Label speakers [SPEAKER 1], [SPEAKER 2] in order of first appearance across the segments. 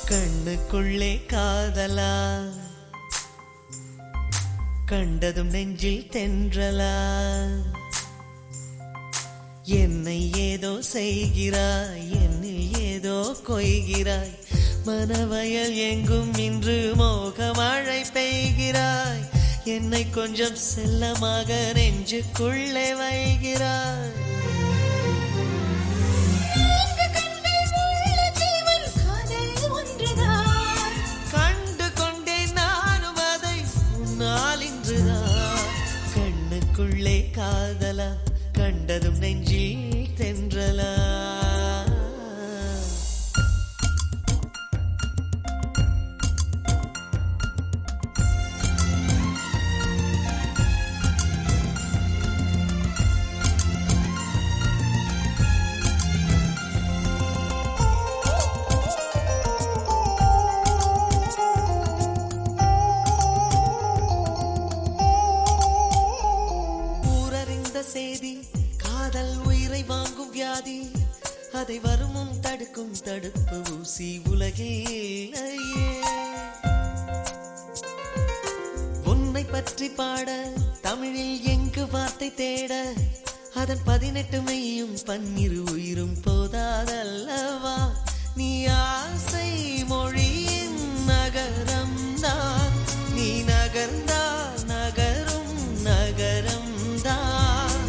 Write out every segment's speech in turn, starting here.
[SPEAKER 1] கண்ணுக்குள்ளே காதலா கண்டதும் நெஞ்சில் தென்றலா என்னை ஏதோ செய்கிறாய் என்னில் ஏதோ கொய்கிறாய் மனவயல் எங்கும் இன்று மோக மழை பெய்கிறாய் என்னை கொஞ்சம் செல்லமாக நெஞ்சுக்குள்ளே வைகிறாய் கண்டு கொண்டேன் நானும் அதை உன்னால் இன்றுதான் கண்ணுக்குள்ளே காதலா கண்டதும் நெஞ்சில் தென்றலா ஊரறிந்த செய்தி காதல் உயிரை வாங்கும் வியாதி அதை வருமுன் தடுக்கும் தடுப்பு ஊசி உலகிலேயே உன்னை பற்றி பாட தமிழில் எங்கு வார்த்தை தேட அதன் பதினெட்டு மெய்யும் பன்னிரு உயிரும் போதாதல்லவா நீ ஆசை மொழியின் நகரம் தான் நீ நகர்ந்தால் நகரும் நகரம் தான்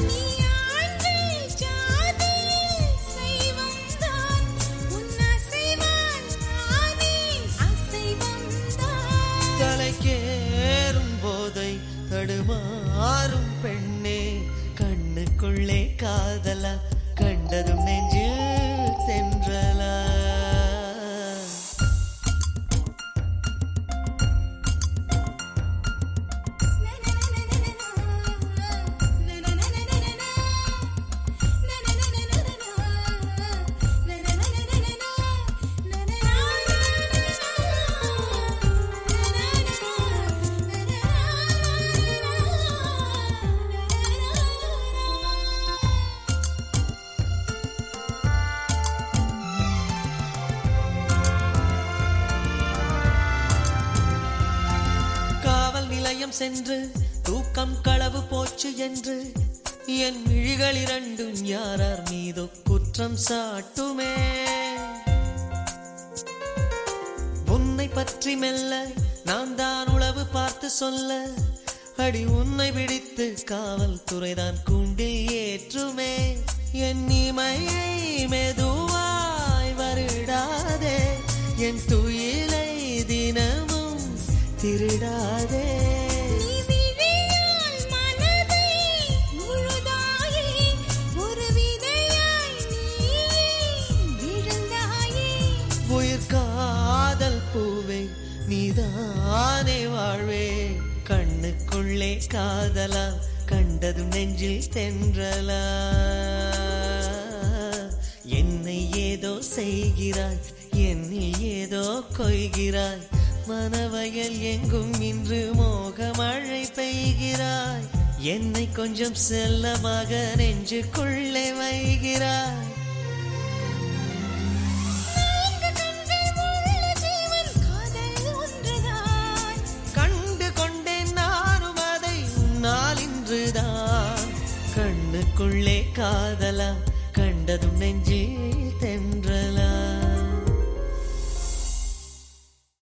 [SPEAKER 1] தலைக்கேறும் போதை தடுமாறும் பெண்ணே கண்ணுக்குள்ளே காதலா கண்டதும் நெஞ்சில் தென்றலா காவல் நிலையம் சென்று தூக்கம் களவு போச்சு என்று என் விழிகள் இரண்டும் யாரார் மீதோ குற்றம் சாட்டுமே உன்னை பற்றி மெல்ல நான் தான் உளவு பார்த்து சொல்ல அடி உன்னை பிடித்து காவல்துறைதான் கூண்டில் ஏற்றுமே என் இமையை மெதுவாய் வருடாதே என் துயிலை தினமும் திருடாதே உயிர் காதல் பூவே நீதானே வாழ்வே கண்ணுக்குள்ளே காதலா கண்டதும் நெஞ்சில் தென்றலா என்னை ஏதோ செய்கிறாய் என்னில் ஏதோ கொய்கிறாய் மனவயல் எங்கும் இன்று மோக மழை பெய்கிறாய் என்னை கொஞ்சம் செல்லமாக நெஞ்சுக்குள்ளே வைகிறாய் கண்டு கொண்டேன் நானும் அதை உன்னால் இன்றுதான் கண்ணுக்குள்ளே காதலா கண்டதும் நெஞ்சு